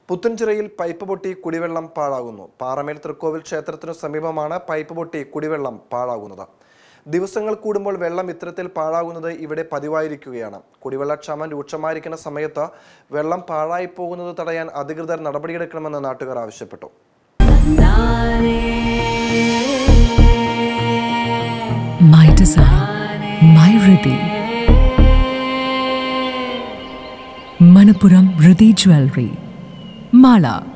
പുത്തൻചിറയിൽ pipe പൊട്ടി കുടിവെള്ളം പാഴാകുന്നു പാറമേൽ തൃക്കോവിൽ ക്ഷേത്രത്തിനു സമീപമാണ് പൈപ്പ് പൊട്ടി കുടിവെള്ളം പാഴാകുന്നത് ദിവസങ്ങൾ കൂടുമ്പോൾ വെള്ളം ഇത്തരത്തിൽ പാഴാകുന്നത് ഇവിടെ പതിവായിരിക്കുകയാണ് കുടിവെള്ളക്ഷാമം രൂക്ഷമായിരിക്കുന്ന സമയത്ത് വെള്ളം പാഴായി പോകുന്നത് തടയാൻ അധികൃതർ നടപടിയെടുക്കണമെന്ന് നാട്ടുകാർ ആവശ്യപ്പെട്ടു My design, my Riddhi. Manapuram Riddhi Jewelry. Mala